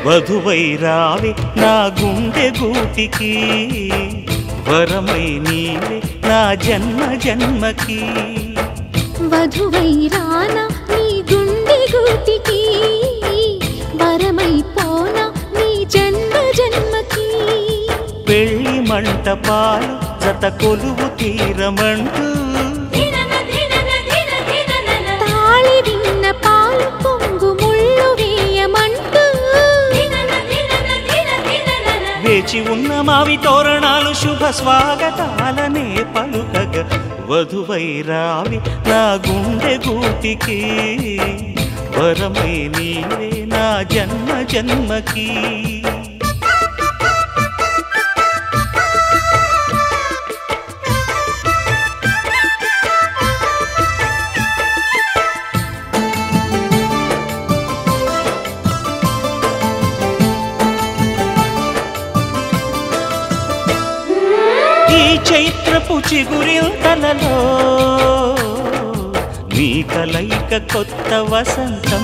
వధువై రావే నా గుండె గూటికి వరమై నీవే నా జన్మ జన్మకి వధువై రానా నీ గుండె గూటికి వరమై పోనా నీ జన్మ జన్మకి పెళ్లి మంటపాలు జత కొలువు తీరమంటూ తాళి విన్న పాలు పొంగు ముళ్ళు వేయమంటూ వేచి ఉన్న మావి తోరణాలు శుభ స్వాగతాలనే పలుకగ వధువై రావి నా గుండె గూటికి వరమై నీవే నా జన్మ జన్మకి ఈ చైత్రపు చిగురింతలలో నీ కలయిక కొత్త వసంతం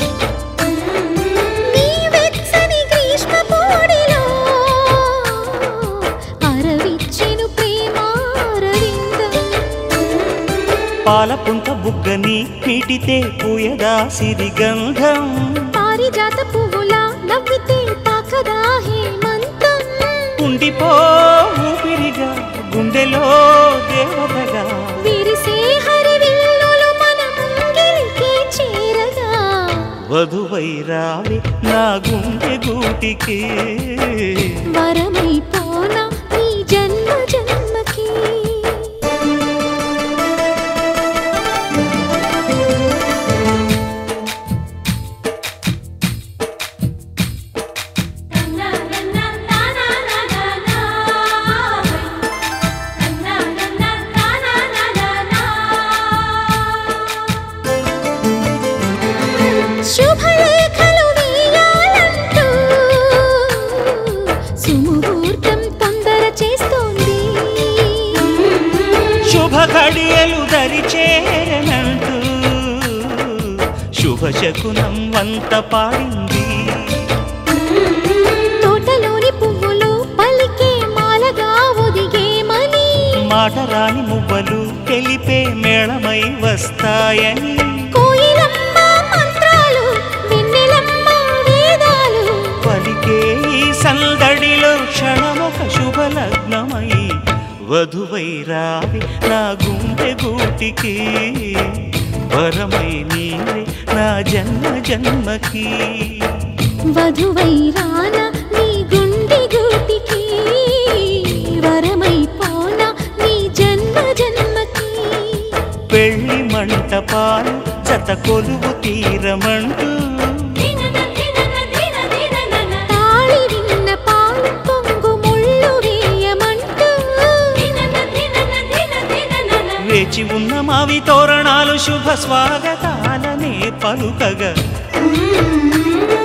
నీ వెచ్చని గ్రీష్మ పోడిలో అరవిచ్చెను ప్రేమారవిందం పాలపుంత బుగ్గని నీటితే పూయదా సిరిగంధం పారిజాత పువ్వులా నవ్వితే తాకదా హేమంతం ఉండిపో ఊపిరిగా గుండెలో దేవతగా విరిసే హరివిల్లులు మన ముంగిలికి చేరగా వధువై రావి నా గుండె గూటికి వరమై పోనా నీ జన్మ జన్మకి శుభలేఖలు వేయాలంటూ సుముహూర్తం తొందర చేస్తోంది శుభ ఘడియలు దరిచేరనంటూ శుభ శకునం వంత పాడింది తోటలోని పువ్వులు పలికే మాలగా ఒదిగేమని మాట రాని మువ్వలు తెలిపే మేళమై వస్తాయని కోయిలమ్మ మంత్రాలు వెన్నెలమ్మ వేదాలు పలికే ఈ సందడిలో క్షణమొక శుభలగ్నమై వధువై రావి నా గుండె గూటికి వరమై నీవే నా జన్మ జన్మకి వధువై రానా నీ గుండె గూటికి వరమై పోనా నీ జన్మ జన్మకి పెళ్లి మంటపాలు జత కొలువు తీరమంటూ తాళి విన్న పాలు పొంగు ముళ్ళు వేయమంటూ వేచి ఉన్న మావి తోరణాలు శుభ స్వాగతాలనే పలుకగా మ్మ్.